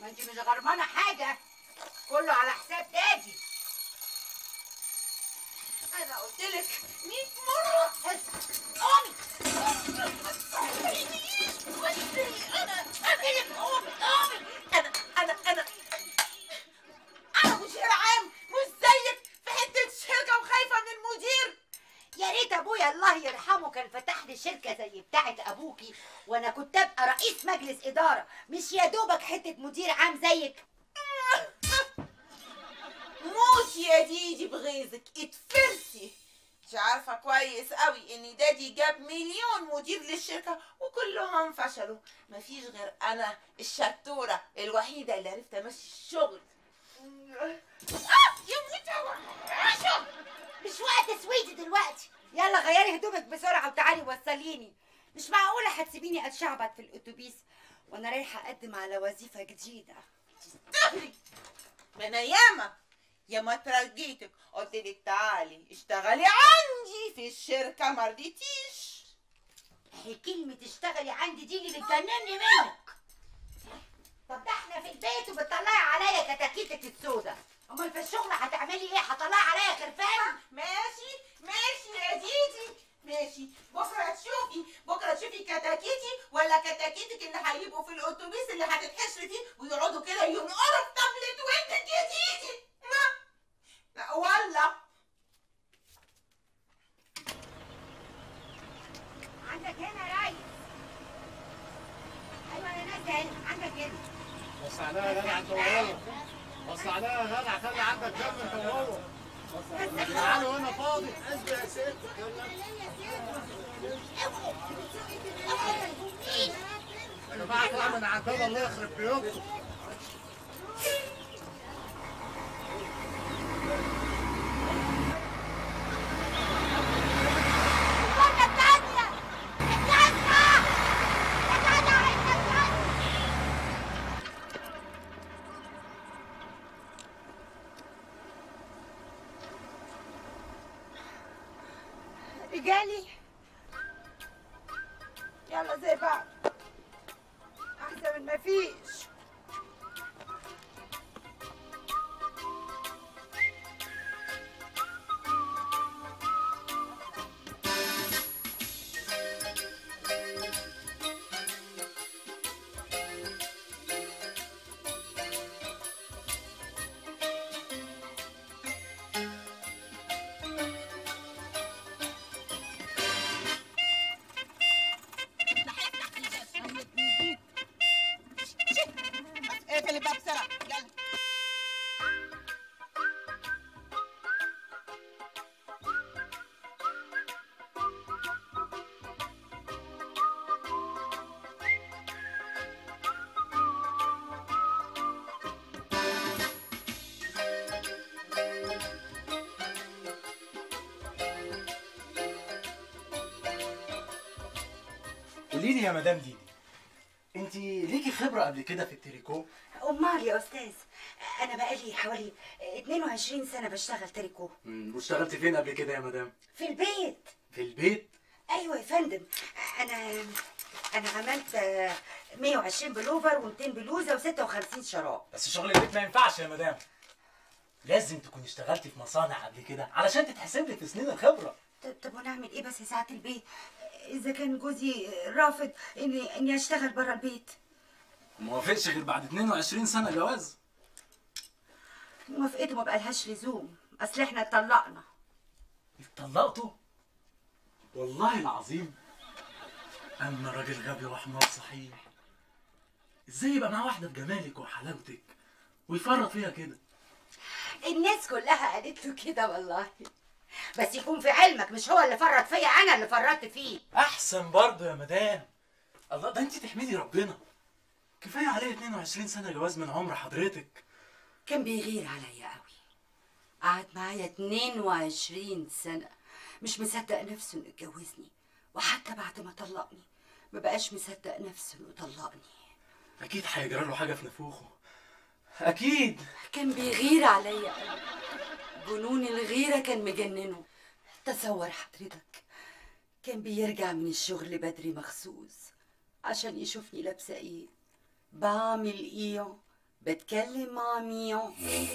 ما انت مش غرمانه حاجه كله على حساب دادي انا قلت لك 100 مره قومي انا انا قومي قومي انا انا انا انا مدير عام مش زيك في حته شركه وخايفه من المدير يا ريت ابويا الله يرحمه كان فتح لي شركه زي بتاعه ابوكي وانا كنت ابقى رئيس مجلس اداره مش يا دوبك حته مدير عام زيك موت يا ديدي بغيظك اتفرسي انت عارفه كويس قوي ان دادي جاب مليون مدير للشركه وكلهم فشلوا مفيش غير انا الشطوره الوحيده اللي عرفت امشي الشغل آه يا موت مش وقت سويتي دلوقتي يلا غيري هدومك بسرعه وتعالي وصليني مش معقوله هتسيبيني اتشعبط في الاتوبيس وانا رايحه اقدم على وظيفه جديده تستهري ما انا ياما ياما ترجيتك قلت لك تعالي اشتغلي عندي في الشركه ما رضيتيش هي كلمه تشتغلي عندي دي اللي بتجنني منك طب ده احنا في البيت وبتطلعي عليا كتاكيتك السودا امال في الشغل هتعملي ايه هطلعي عليا خرفان ماشي ماشي يا ديدي ماشي بكره تشوفي بكره تشوفي كتاكيتي ولا كتاكيتك اللي هيبقوا في الاتوبيس اللي هتتحشري فيه ويقعدوا كده ينقروا في طبلة ودنك يا ديدي ما لا ولا عندك هنا يا ريس ايوه انا نازله هنا عندك هنا بص عليها يا جدع انت وهو بص عليها يا جدع خلي عندك دم انت وهو تعالوا هنا فاضي اسبي يا ست يا جماعه اطلع من عندنا الله يخرب بيوتكم المرة الثانية الثالثة يا جدع الثالثة رجالي يلا زي بعض احسن من ما فيش اقفل الباب بسرعه يلا قولي لي يا مدام ديدي انت ليكي خبره قبل كده في التريكو امال يا استاذ انا بقالي حوالي 22 سنه بشتغل تريكو واشتغلت فين قبل كده يا مدام في البيت في البيت ايوه يا فندم انا انا عملت آه، 120 بلوفر و200 بلوزه و56 شراب بس شغل البيت ما ينفعش يا مدام لازم تكوني اشتغلتي في مصانع قبل كده علشان تتحسب لك في سنين الخبره طب طب ونعمل ايه بس يا ساعه البيت اذا كان جوزي رافض اني اني اشتغل بره البيت ما وافقش غير بعد 22 سنه جواز موافقته ما بقالهاش لزوم اصل احنا اتطلقنا اتطلقتوا والله العظيم اما الراجل غبي وحمار صحيح ازاي يبقى معاه واحده بجمالك وحلاوتك ويفرط فيها كده الناس كلها قالت له كده والله بس يكون في علمك مش هو اللي فرط فيا انا اللي فرطت فيه احسن برضه يا مدام الله ده انت تحمدي ربنا كفايه عليه 22 سنه جواز من عمر حضرتك كان بيغير عليا قوي قعد معايا 22 سنة مش مصدق نفسه انه اتجوزني وحتى بعد ما طلقني ما بقاش مصدق نفسه انه طلقني اكيد هيجرى له حاجه في نافوخه اكيد كان بيغير عليا قوي جنون الغيرة كان مجننه تصور حضرتك كان بيرجع من الشغل بدري مخصوص عشان يشوفني لابسة ايه بعمل ايه بتكلم مع ميون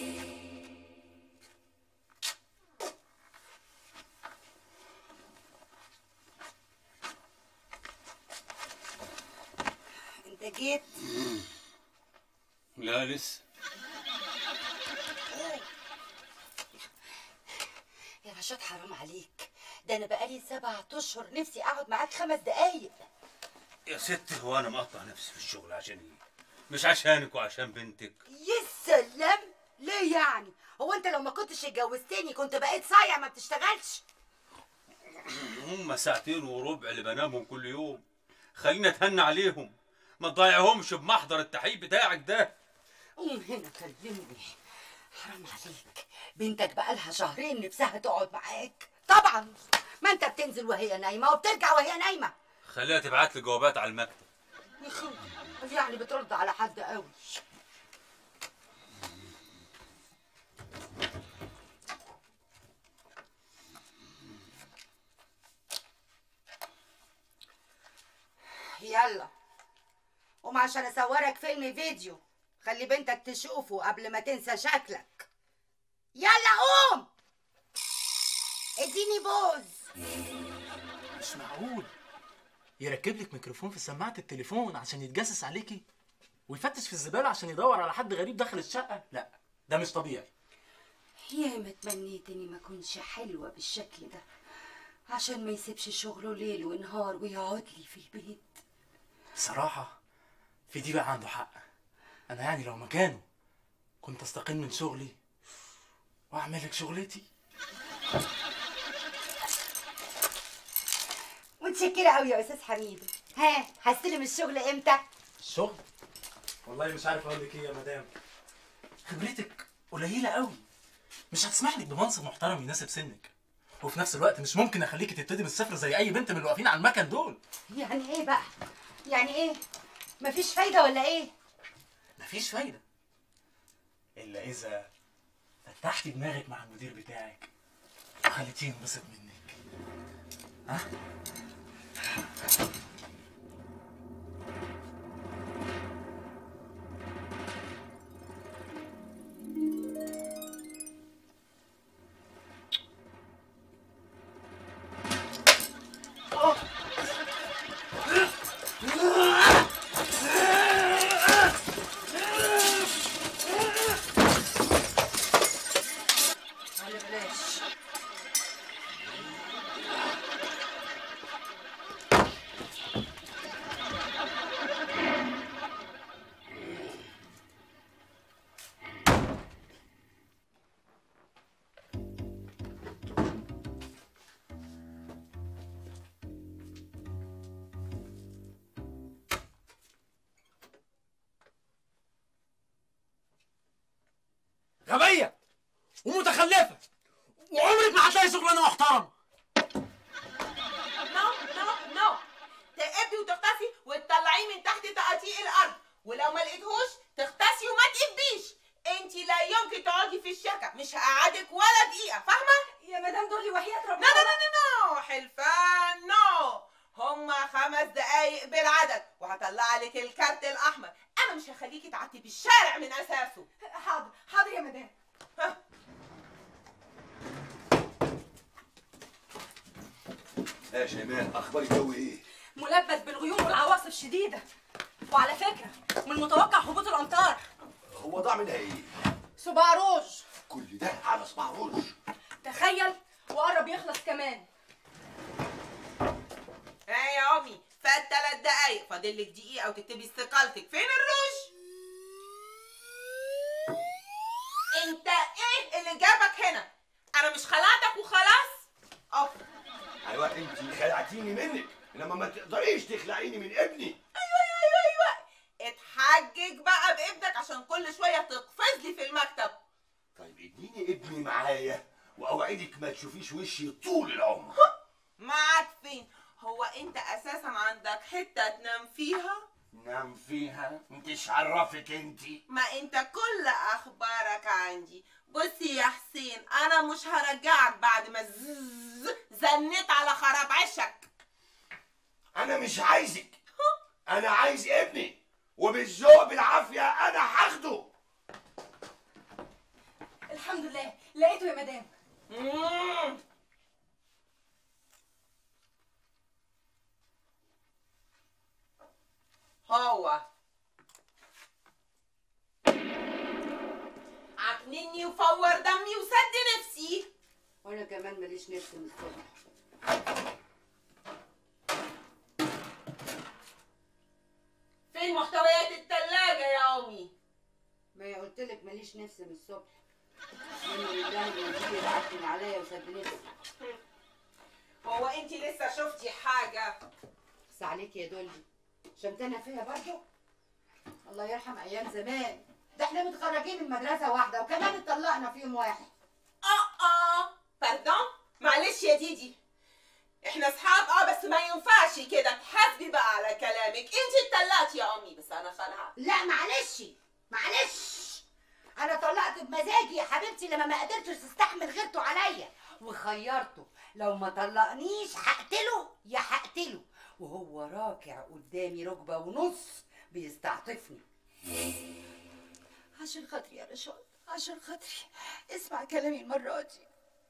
انت جيت لا لسه يا رشاد حرام عليك ده انا بقالي سبعة اشهر نفسي اقعد معاك خمس دقايق يا ست هو انا مقطع نفسي في الشغل عشان ايه مش عشانك وعشان بنتك يا سلام ليه يعني هو انت لو ما كنتش اتجوزتني كنت بقيت صايع ما بتشتغلش هم ساعتين وربع اللي بنامهم كل يوم خلينا اتهنى عليهم ما تضيعهمش بمحضر التحقيق بتاعك ده قوم هنا كلمني حرام عليك بنتك بقالها شهرين نفسها تقعد معاك طبعا ما انت بتنزل وهي نايمه وبترجع وهي نايمه خليها تبعت لي جوابات على المكتب يا اخي يعني بترد على حد قوي يلا قوم عشان اصورك فيلم فيديو خلي بنتك تشوفه قبل ما تنسى شكلك يلا قوم اديني بوز مش معقول يركب لك ميكروفون في سماعة التليفون عشان يتجسس عليكي ويفتش في الزبالة عشان يدور على حد غريب داخل الشقة لا ده مش طبيعي يا ما تمنيت اني ما اكونش حلوه بالشكل ده عشان ما يسيبش شغله ليل ونهار ويقعد لي في البيت بصراحة في دي بقى عنده حق أنا يعني لو مكانه كنت أستقل من شغلي وأعمل لك شغلتي متشكره قوي يا استاذ حميد ها هستلم الشغل امتى الشغل والله مش عارف أقول لك إيه يا مدام خبرتك قليلة قوي مش هتسمح لك بمنصب محترم يناسب سنك وفي نفس الوقت مش ممكن اخليكي تبتدي من الصفر زي اي بنت من اللي واقفين على المكن دول يعني ايه بقى يعني ايه مفيش فايده ولا ايه مفيش فايدة إلا إذا فتحتي دماغك مع المدير بتاعك وخليتيه ينبسط منك ها؟ ولا بلاش غبية ومتخلفة وعمرك ما هتلاقي شغلانة محترمة نو نو نو تقبي وتغطسي وتطلعيه من تحت تقاطيع الارض ولو ما لقيتهوش تغطسي وما تقبيش انت لا يمكن تقعدي في الشركه مش هقعدك ولا دقيقه فاهمه يا مدام دولي وحياة لا ربنا لا لا لا نو حلفان نو هما خمس دقايق بالعدد وهطلع لك الكارت الاحمر انا مش هخليكي تعدي بالشارع من اساسه حاضر حاضر يا مدام يا شيماء اخبار الجو ايه؟ ملبس بالغيوم والعواصف شديدة وعلى فكرة من المتوقع هبوط الأمطار هو ضاع منها ايه؟ صباع روج كل ده على صباع روج تخيل وقرب يخلص كمان ها يا امي فات ثلاث دقايق فاضل لك دقيقه وتكتبي استقالتك فين الروج انت ايه اللي جابك هنا انا مش خلعتك وخلاص اوف ايوه انت خلعتيني منك انما ما تقدريش تخلعيني من ابني ايوه ايوه ايوه اتحجج بقى بابنك عشان كل شويه تقفز لي في المكتب طيب اديني ابني معايا واوعدك ما تشوفيش وشي طول العمر معاك فين هو انت اساسا عندك حته تنام فيها نام فيها انتش عرفك انت ما انت كل اخبارك عندي بصي يا حسين انا مش هرجعك بعد ما زز زنيت على خراب عشك انا مش عايزك انا عايز ابني وبالذوق بالعافيه انا هاخده الحمد لله لقيته يا مدام مم. هو عكنني وفور دمي وسد نفسي وانا كمان ماليش نفس من الصبح فين محتويات التلاجة يا أمي؟ ما هي قلت لك ماليش نفس من الصبح من لله ويجي يبعتني عليا وسد نفسي هو انت لسه شفتي حاجة؟ بس عليك يا دولي شمتانة فيها برضه الله يرحم ايام زمان ده احنا متخرجين من مدرسة واحدة وكمان اتطلقنا في يوم واحد اه اه باردون معلش يا ديدي احنا اصحاب اه بس ما ينفعش كده تحاسبي بقى على كلامك انت اتطلقتي يا امي بس انا خالها لا معلش معلش انا طلقت بمزاجي يا حبيبتي لما ما قدرتش تستحمل غيرته عليا وخيرته لو ما طلقنيش هقتله يا هقتله وهو راكع قدامي ركبه ونص بيستعطفني عشان خاطري يا رشاد عشان خاطري اسمع كلامي المره دي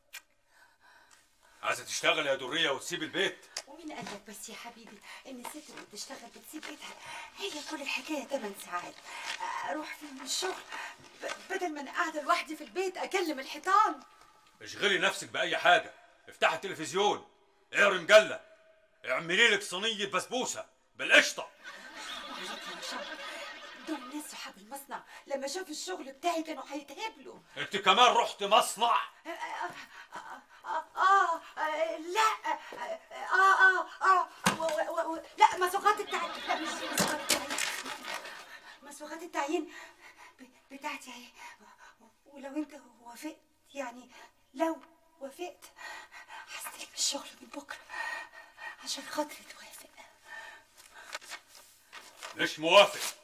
عايزه تشتغل يا دريه وتسيب البيت ومين قال لك بس يا حبيبي ان الست اللي بتشتغل بتسيب بيتها هي كل الحكايه 8 ساعات اروح فيهم الشغل ب- بدل ما انا قاعده لوحدي في البيت اكلم الحيطان اشغلي نفسك باي حاجه افتحي التلفزيون اقري مجله اعملي لك صينيه بسبوسه بالقشطه عليك يا رشاد دول الناس صحاب المصنع لما شافوا الشغل بتاعي كانوا هيتهبلوا انت كمان رحت مصنع آه آه, آه, آه, آه لا آه آه آه و- و- و- لا مسوغات التعيين لا مش مسوغات التعيين مسوغات التعيين ب- بتاعتي اهي ولو انت وافقت يعني لو وافقت هستلم الشغل من بكره عشان خاطري توافق مش موافق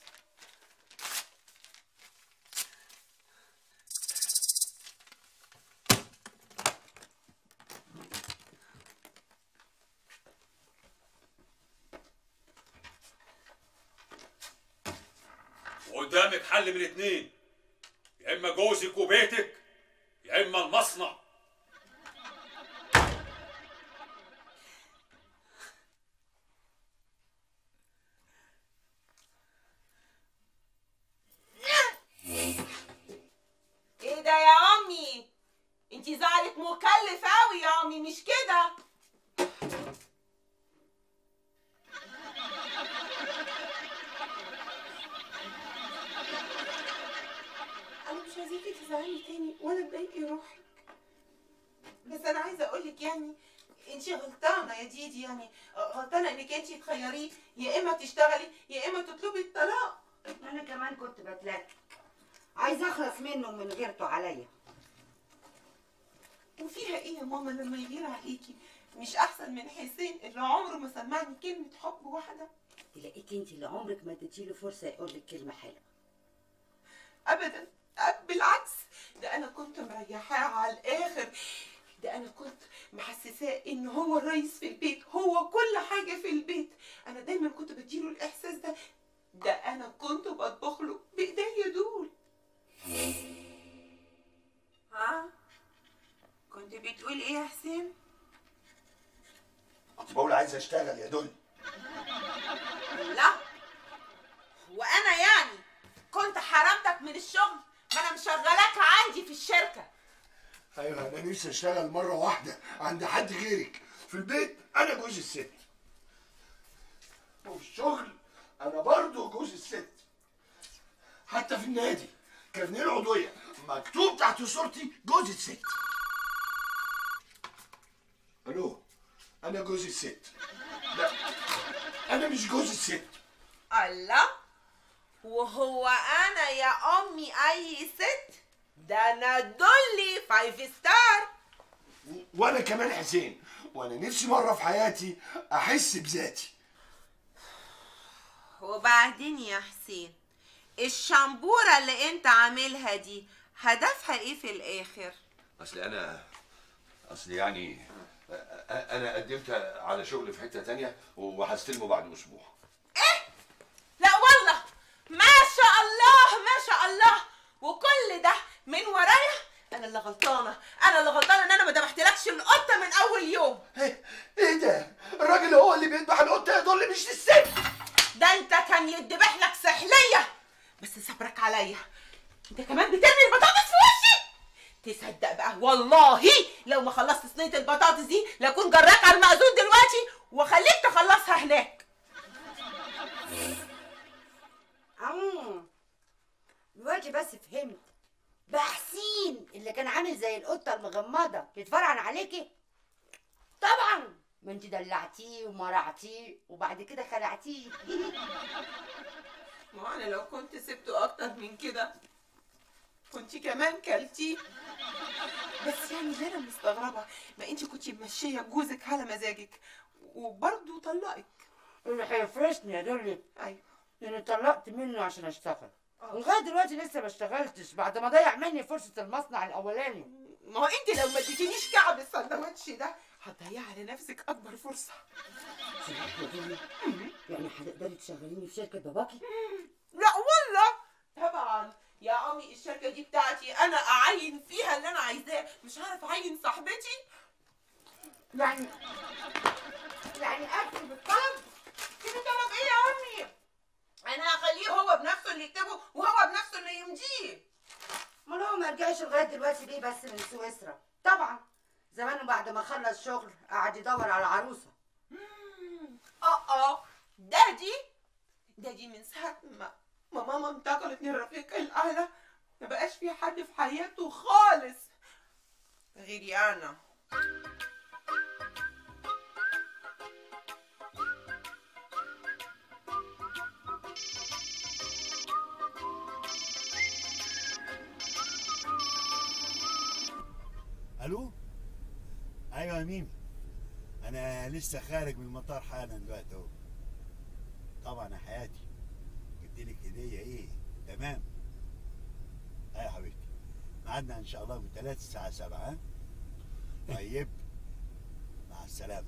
قدامك حل من اتنين يا اما جوزك وبيتك يا اما المصنع ايه ده يا امي انت زعلك مكلف قوي يا امي مش كده انا مش عايزاكي تزعلي تاني ولا تضايقي روحك بس انا عايزه اقول لك يعني انت غلطانه يا ديدي يعني غلطانه انك انت تخيريه يا اما تشتغلي يا اما تطلبي الطلاق انا كمان كنت بتلكك عايزه اخلص منه من غيرته عليا وفيها ايه يا ماما لما يغير عليكي مش احسن من حسين اللي عمره ما سمعني كلمه حب واحده تلاقيك انت اللي عمرك ما اديتيله فرصه يقول لك كلمه حلوه ابدا أب- بالعكس ده انا كنت مريحاه على الاخر ده انا كنت محسساه ان هو الرئيس في البيت هو كل حاجه في البيت انا دايما كنت بديله الاحساس ده ده انا كنت بطبخ له بايديا دول ها كنت بتقول ايه يا حسين كنت بقول عايز اشتغل يا دول لا وانا يعني كنت حرمتك من الشغل ما انا مشغلاك عندي في الشركه ايوه انا نفسي اشتغل مره واحده عند حد غيرك في البيت انا جوز الست وفي الشغل انا برضو جوز الست حتى في النادي كارنيه العضويه مكتوب تحت صورتي جوز الست الو انا جوز الست لا انا مش جوز الست الله وهو انا يا امي اي ست ده انا دولي فايف ستار وانا كمان حسين وانا نفسي مره في حياتي احس بذاتي وبعدين يا حسين الشامبورة اللي انت عاملها دي هدفها ايه في الاخر اصل انا اصل يعني أ- أ- انا قدمت على شغل في حته تانية وهستلمه بعد اسبوع لا والله ما شاء الله ما شاء الله وكل ده من ورايا كان يدبح لك سحليه بس صبرك عليا انت كمان بترمي البطاطس في وشي تصدق بقى والله لو ما خلصت صينيه البطاطس دي لكون جراك على المأذون دلوقتي وخليك تخلصها هناك عمو دلوقتي بس فهمت بقى حسين اللي كان عامل زي القطه المغمضه يتفرعن عليكي طبعا ما انت دلعتيه ومرعتيه وبعد كده خلعتيه ما هو انا لو كنت سبته اكتر من كده كنت كمان كلتيه بس يعني اللي انا مستغربه ما انت كنت ماشيه جوزك على مزاجك وبرضه طلقك اللي هيفرشني يا دولي ايوه اني طلقت منه عشان اشتغل آه. ولغايه دلوقتي لسه ما اشتغلتش بعد ما ضيع مني فرصه المصنع الاولاني ما هو انت لو ما اديتنيش كعب السندوتش ده هتضيع على نفسك اكبر فرصه صحيح يا دولي يعني هتقدري تشغليني في شركه باباكي لا والله طبعا يا امي الشركه دي بتاعتي انا اعين فيها اللي انا عايزاه مش هعرف اعين صاحبتي يعني يعني اكتب الطلب كده طلب ايه يا امي انا هخليه هو بنفسه اللي يكتبه وهو بنفسه اللي يمضيه ما هو ما رجعش لغايه دلوقتي ليه بس من سويسرا طبعا زمانه بعد ما خلص شغل قعد يدور على عروسه اه اه دادي دادي من ساعة ما ما ماما انتقلت للرفيق الأعلى ما بقاش في حد في حياته خالص غيري أنا الو ايوه يا ميمي انا لسه خارج من المطار حالا دلوقتي اهو طبعا يا حياتي جبت لك هديه ايه تمام ايوه يا حبيبتي ميعادنا ان شاء الله من 3 الساعه 7 ها طيب مع السلامه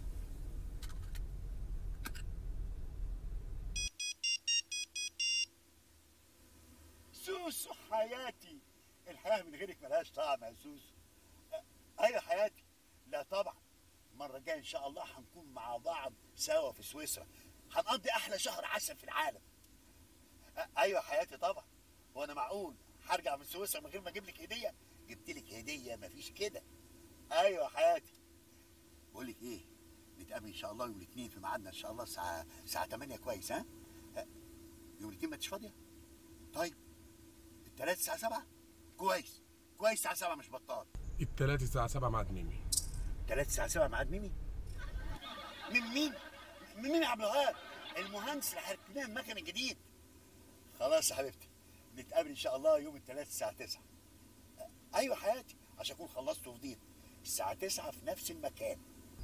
سوسو حياتي الحياه من غيرك ملهاش طعم يا سوسو ايوه حياتي لا طبعا المره الجايه ان شاء الله هنكون مع بعض سوا في سويسرا هنقضي احلى شهر عسل في العالم أ- ايوه حياتي طبعا وانا معقول هرجع من سويسرا من غير ما اجيب لك هديه جبت لك هديه مفيش كده ايوه حياتي بقول لك ايه نتقابل ان شاء الله يوم الاثنين في ميعادنا ان شاء الله الساعه الساعه 8 كويس ها أ- يوم الاثنين ما انتش فاضيه طيب الثلاث الساعه 7 كويس كويس الساعه 7 مش بطال التلاتة الساعة 7 مع ميمي ثلاث الساعة 7 ميعاد ميمي من مين؟ من مين يا عبد الوهاب؟ المهندس اللي هيركب لنا المكن الجديد خلاص يا حبيبتي نتقابل ان شاء الله يوم الثلاث الساعة 9 ايوه حياتي عشان اكون خلصت وفضيت الساعة 9 في نفس المكان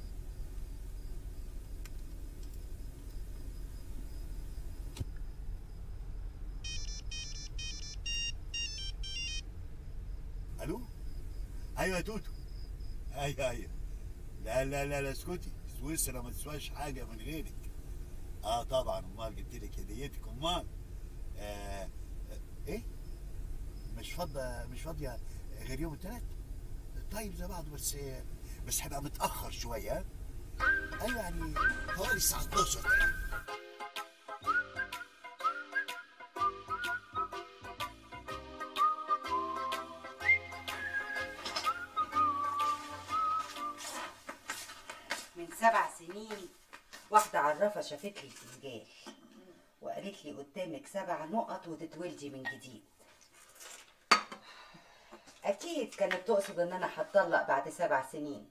الو ايوه يا توتو ايوه ايوه لا لا لا لا اسكتي سويسرا ما تسواش حاجه من غيرك اه طبعا امال جبت لك هديتك امال آه آه، ايه مش فاضيه مش فاضيه غير يوم الثلاث طيب زي بعض بس بس هيبقى متاخر شويه ها؟ ايوه يعني حوالي الساعه 12 تقريبا من سبع سنين واحدة عرافة شافت لي فنجان وقالت لي قدامك سبع نقط وتتولدي من جديد أكيد كانت تقصد إن أنا هتطلق بعد سبع سنين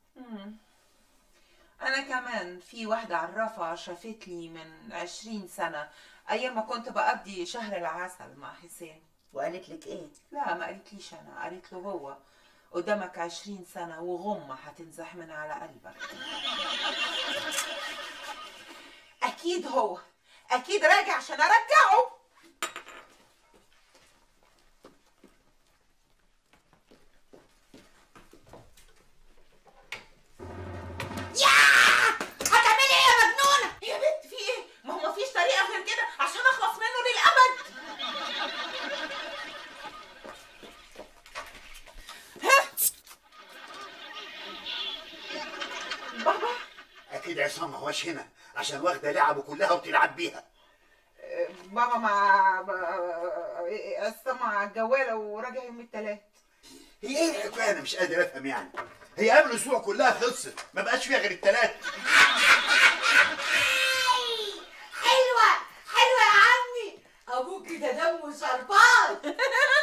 أنا كمان في واحدة عرافة شافت لي من عشرين سنة أيام ما كنت بقضي شهر العسل مع حسين وقالت لك إيه؟ لا ما قالتليش أنا قالت له هو قدامك عشرين سنة وغمة هتنزح من على قلبك أكيد هو أكيد راجع عشان أرجعه هتعملي إيه يا مجنونة؟ يا بنت في إيه؟ ما هو مفيش طريقة غير كده عشان أخلص منه للأبد بابا اكيد عصام ما هوش هنا عشان واخده لعبه كلها وبتلعب بيها بابا مع ب- عصام مع الجواله وراجع يوم التلات هي ايه الحكايه انا مش قادر افهم يعني هي قبل الاسبوع كلها خلصت ما بقاش فيها غير الثلاث حلوة حلوة يا عمي ابوك ده دمه شربان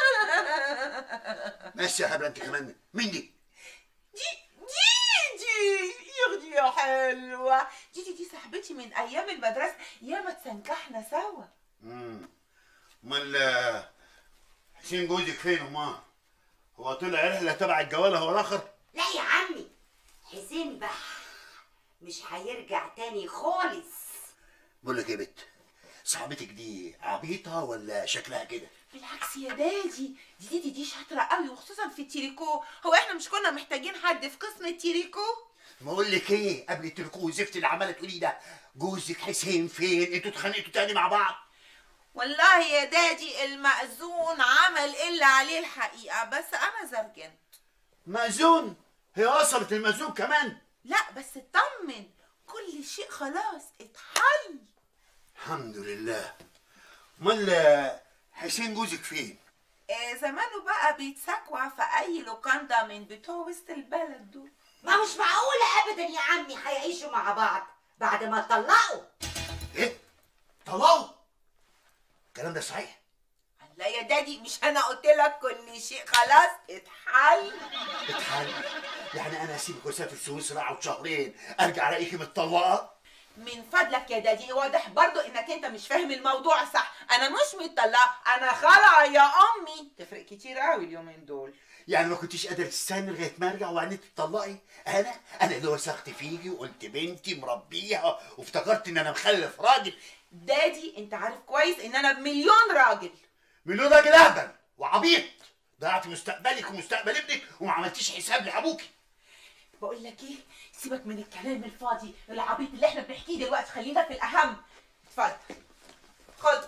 ماشي يا هبله انت كمان مين دي؟ دي دي دي ياخدي يا حلوه دي دي دي صاحبتي من ايام المدرسه ياما تسنكحنا سوا امم امال آه، حسين جوزك فين امال؟ هو طلع رحله تبع الجواله هو الاخر؟ لا يا عمي حسين بح مش هيرجع تاني خالص بقول لك ايه يا بت صاحبتك دي عبيطه ولا شكلها كده؟ بالعكس يا دادي دي دي دي, دي شاطره قوي وخصوصا في التريكو هو احنا مش كنا محتاجين حد في قسم التريكو بقول لك ايه قبل التركو وزفت اللي عماله تقولي ده جوزك حسين فين؟ انتوا اتخانقتوا تاني مع بعض؟ والله يا دادي المأذون عمل اللي عليه الحقيقه بس انا زرجنت مأذون هي وصلت المأذون كمان لا بس اطمن كل شيء خلاص اتحل الحمد لله امال آه، حسين جوزك فين؟ آه زمانه بقى بيتسكوى في اي لوكاندا من بتوع وسط البلد دول ما مش معقولة ابدا يا عمي هيعيشوا مع بعض بعد ما اتطلقوا ايه؟ طلعوا الكلام ده صحيح لا يا دادي مش انا قلت لك كل شيء خلاص اتحل اتحل يعني انا اسيبك واسافر سويسرا اقعد شهرين ارجع الاقيكي متطلقه من فضلك يا دادي واضح برضو انك انت مش فاهم الموضوع صح انا مش مطلقه انا خالعه يا امي تفرق كتير قوي اليومين دول يعني ما كنتيش قادره تستني لغايه ما ارجع وبعدين تطلقي انا انا اللي وثقت فيكي وقلت بنتي مربيها وافتكرت ان انا مخلف راجل دادي انت عارف كويس ان انا بمليون راجل مليون راجل اهبل وعبيط ضيعت مستقبلك ومستقبل ابنك وما عملتيش حساب لابوكي بقول لك ايه سيبك من الكلام الفاضي العبيط اللي احنا بنحكيه دلوقتي خلينا في الاهم اتفضل خد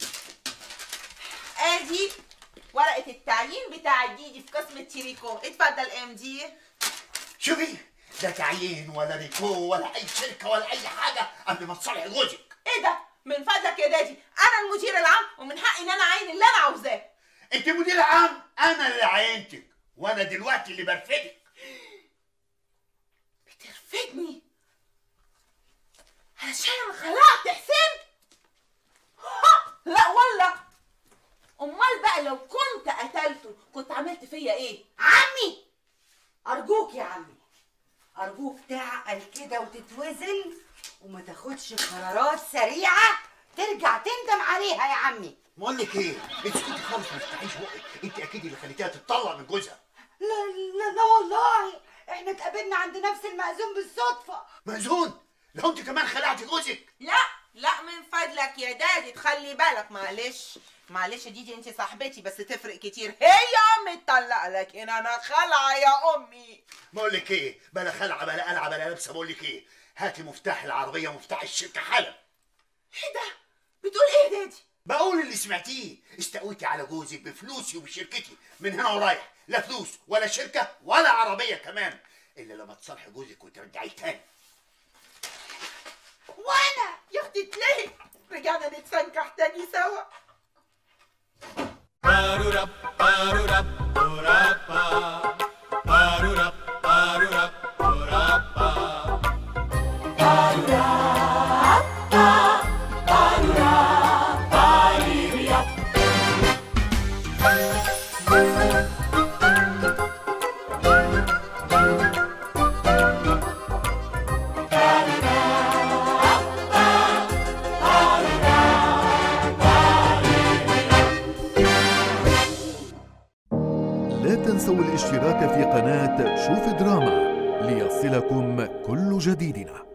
ادي ورقه التعيين بتاع ديدي في قسم التريكو اتفضل ام دي شوفي لا تعيين ولا ريكو ولا اي شركه ولا اي حاجه قبل ما تصالحي جوزك ايه ده من فضلك يا دادي انا المدير العام ومن حقي ان انا اعين اللي انا عاوزاه انت مدير عام انا اللي عينتك وانا دلوقتي اللي برفدك بترفدني علشان انا خلعت حسين ها لا والله امال بقى لو كنت قتلته كنت عملت فيا ايه عمي ارجوك يا عمي ارجوك تعقل كده وتتوزن وما تاخدش قرارات سريعة ترجع تندم عليها يا عمي بقول لك ايه انت كنت خالص ما تفتحيش بقك انت اكيد اللي خليتيها تتطلق من جوزها لا لا لا والله احنا اتقابلنا عند نفس المأذون بالصدفة مأذون لو انت كمان خلعتي جوزك لا لا من فضلك يا دادي تخلي بالك معلش معلش يا ديدي انت صاحبتي بس تفرق كتير هي متطلقه لكن انا خلعه يا امي بقول لك ايه بلا خلعه بلا قلعه بلا لبسه بقول لك ايه هاتي مفتاح العربيه ومفتاح الشركه حالا ايه ده بتقول ايه يا دادي بقول اللي سمعتيه استقويتي على جوزك بفلوسي وبشركتي من هنا ورايح لا فلوس ولا شركه ولا عربيه كمان الا لما تصالحي جوزك وترجعيه تاني وانا يا اختي تلاقي رجعنا نتسنكح تاني سوا لا تنسوا الاشتراك في قناة شوف دراما ليصلكم كل جديدنا